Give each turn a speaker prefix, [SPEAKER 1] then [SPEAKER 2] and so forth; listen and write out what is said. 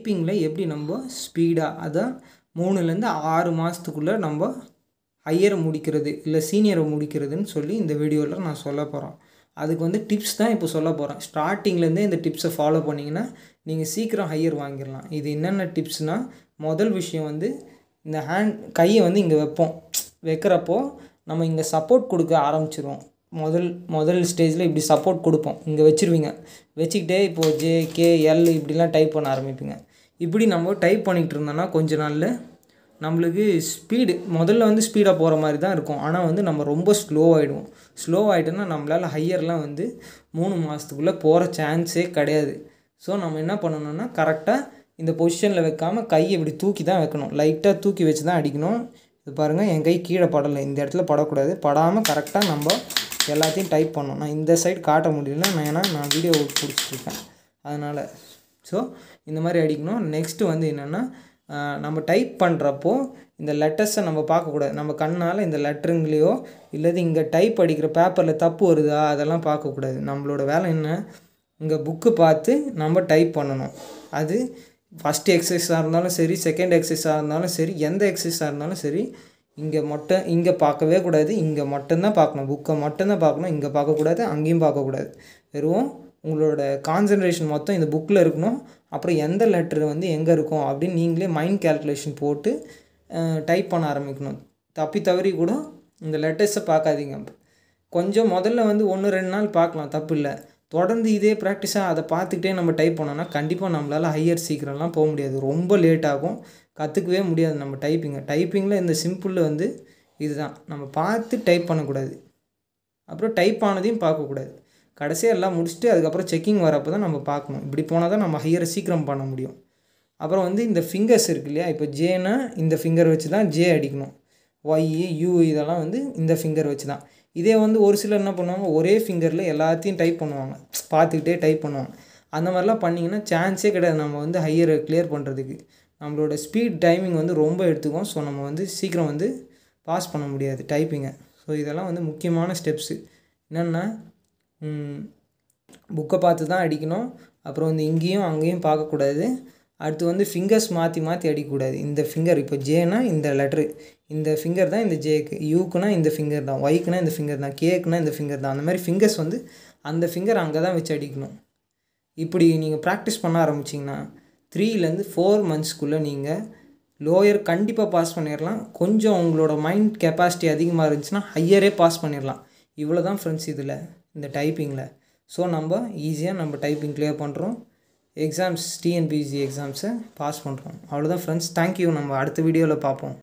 [SPEAKER 1] டைப்பிங்கில் எப்படி நம்ம ஸ்பீடாக அதான் மூணுலேருந்து ஆறு மாதத்துக்குள்ளே நம்ம ஹையரை முடிக்கிறது இல்லை சீனியரை முடிக்கிறதுன்னு சொல்லி இந்த வீடியோவில் நான் சொல்ல போகிறோம் அதுக்கு வந்து டிப்ஸ் தான் இப்போ சொல்ல போகிறேன் ஸ்டார்டிங்லேருந்தே இந்த டிப்ஸை ஃபாலோ பண்ணிங்கன்னா நீங்கள் சீக்கிரம் ஹையர் வாங்கிடலாம் இது என்னென்ன டிப்ஸ்னால் முதல் விஷயம் வந்து இந்த ஹேண்ட் கையை வந்து இங்கே வைப்போம் வைக்கிறப்போ நம்ம இங்கே சப்போர்ட் கொடுக்க ஆரம்பிச்சிருவோம் முதல் முதல் ஸ்டேஜில் இப்படி சப்போர்ட் கொடுப்போம் இங்கே வச்சுருவீங்க வச்சுக்கிட்டே இப்போது ஜே கே எல் இப்படிலாம் டைப் பண்ண ஆரம்பிப்பீங்க இப்படி நம்ம டைப் பண்ணிகிட்டு இருந்தோன்னா கொஞ்ச நாளில் நம்மளுக்கு ஸ்பீடு முதல்ல வந்து ஸ்பீடாக போகிற மாதிரி தான் இருக்கும் ஆனால் வந்து நம்ம ரொம்ப ஸ்லோ ஆகிடுவோம் ஸ்லோ ஆகிட்டோன்னா நம்மளால் ஹையர்லாம் வந்து மூணு மாதத்துக்குள்ளே போகிற சான்ஸே கிடையாது ஸோ நம்ம என்ன பண்ணணும்னா கரெக்டாக இந்த பொசிஷனில் வைக்காமல் கையை இப்படி தூக்கி தான் வைக்கணும் லைட்டாக தூக்கி வச்சு தான் அடிக்கணும் இது பாருங்கள் என் கை கீழே படலை இந்த இடத்துல படக்கூடாது படாமல் கரெக்டாக நம்ம எல்லாத்தையும் டைப் பண்ணணும் நான் இந்த சைடு காட்ட முடியல நான் ஏன்னா நான் வீடியோ பிடிச்சிட்ருக்கேன் அதனால் ஸோ இந்த மாதிரி அடிக்கணும் நெக்ஸ்ட்டு வந்து என்னென்னா நம்ம டைப் பண்ணுறப்போ இந்த லெட்டர்ஸை நம்ம பார்க்கக்கூடாது நம்ம கண்ணால் இந்த லெட்டருங்களையோ இல்லது இங்கே டைப் அடிக்கிற பேப்பரில் தப்பு வருதா அதெல்லாம் பார்க்கக்கூடாது நம்மளோட வேலை என்ன இங்கே புக்கு பார்த்து நம்ம டைப் பண்ணணும் அது ஃபஸ்ட்டு எக்ஸசைஸாக இருந்தாலும் சரி செகண்ட் எக்ஸசைஸாக இருந்தாலும் சரி எந்த எக்ஸசைஸாக இருந்தாலும் சரி இங்கே மட்டும் இங்கே பார்க்கவே கூடாது இங்கே மட்டும்தான் பார்க்கணும் புக்கை மட்டும்தான் பார்க்கணும் இங்கே பார்க்கக்கூடாது அங்கேயும் பார்க்கக்கூடாது வெறும் உங்களோட கான்சன்ட்ரேஷன் மொத்தம் இந்த புக்கில் இருக்கணும் அப்புறம் எந்த லெட்ரு வந்து எங்கே இருக்கும் அப்படின்னு நீங்களே மைண்ட் கேல்குலேஷன் போட்டு டைப் பண்ண ஆரம்பிக்கணும் தப்பி தவறி கூட இந்த லெட்டர்ஸை பார்க்காதீங்க கொஞ்சம் முதல்ல வந்து ஒன்று ரெண்டு நாள் பார்க்கலாம் தப்பு இல்லை தொடர்ந்து இதே ப்ராக்டிஸாக அதை பார்த்துக்கிட்டே நம்ம டைப் பண்ணோன்னா கண்டிப்பாக நம்மளால் ஹையர் சீக்கிரம்லாம் போக முடியாது ரொம்ப லேட் ஆகும் கற்றுக்கவே முடியாது நம்ம டைப்பிங்கை டைப்பிங்கில் இந்த சிம்பிளில் வந்து இதுதான் நம்ம பார்த்து டைப் பண்ணக்கூடாது அப்புறம் டைப் ஆனதையும் பார்க்கக்கூடாது கடைசியாக எல்லாம் முடிச்சுட்டு அதுக்கப்புறம் செக்கிங் வரப்போ தான் நம்ம பார்க்கணும் இப்படி போனால் தான் நம்ம ஹையரை சீக்கிரம் பண்ண முடியும் அப்புறம் வந்து இந்த ஃபிங்கர்ஸ் இருக்கு இல்லையா இப்போ ஜேனா இந்த ஃபிங்கர் வச்சு தான் ஜே அடிக்கணும் ஒய் யூ இதெல்லாம் வந்து இந்த ஃபிங்கர் வச்சு தான் இதே வந்து ஒரு சிலர் என்ன பண்ணுவாங்க ஒரே ஃபிங்கரில் எல்லாத்தையும் டைப் பண்ணுவாங்க பார்த்துக்கிட்டே டைப் பண்ணுவாங்க அந்த மாதிரிலாம் பண்ணிங்கன்னா சான்ஸே கிடையாது நம்ம வந்து ஹையரை கிளியர் பண்ணுறதுக்கு நம்மளோட ஸ்பீட் டைமிங் வந்து ரொம்ப எடுத்துக்கும் ஸோ நம்ம வந்து சீக்கிரம் வந்து பாஸ் பண்ண முடியாது டைப்பிங்கை ஸோ இதெல்லாம் வந்து முக்கியமான ஸ்டெப்ஸு என்னென்னா புக்கை பார்த்து தான் அடிக்கணும் அப்புறம் வந்து இங்கேயும் அங்கேயும் பார்க்கக்கூடாது அடுத்து வந்து ஃபிங்கர்ஸ் மாற்றி மாற்றி அடிக்கக்கூடாது இந்த ஃபிங்கர் இப்போ ஜேனா இந்த லெட்ரு இந்த ஃபிங்கர் தான் இந்த ஜேக்கு யூக்குனா இந்த ஃபிங்கர் தான் ஒய்க்குனா இந்த ஃபிங்கர் தான் கேக்குனா இந்த ஃபிங்கர் தான் அந்த மாதிரி ஃபிங்கர்ஸ் வந்து அந்த ஃபிங்கர் அங்கே தான் வச்சு அடிக்கணும் இப்படி நீங்கள் ப்ராக்டிஸ் பண்ண ஆரம்பிச்சிங்கன்னா த்ரீலேருந்து ஃபோர் மந்த்ஸ்க்குள்ளே நீங்கள் லோயர் கண்டிப்பாக பாஸ் பண்ணிடலாம் கொஞ்சம் உங்களோட மைண்ட் கெப்பாசிட்டி அதிகமாக இருந்துச்சுன்னா ஹையரே பாஸ் பண்ணிடலாம் இவ்வளோ தான் ஃப்ரெண்ட்ஸ் இதில் இந்த டைப்பிங்கில் ஸோ நம்ம ஈஸியாக நம்ம டைப்பிங் கிளியர் பண்ணுறோம் எக்ஸாம்ஸ் டிஎன்பிசி எக்ஸாம்ஸை பாஸ் பண்ணுறோம் அவ்வளோதான் ஃப்ரெண்ட்ஸ் தேங்க்யூ நம்ம அடுத்த வீடியோவில் பார்ப்போம்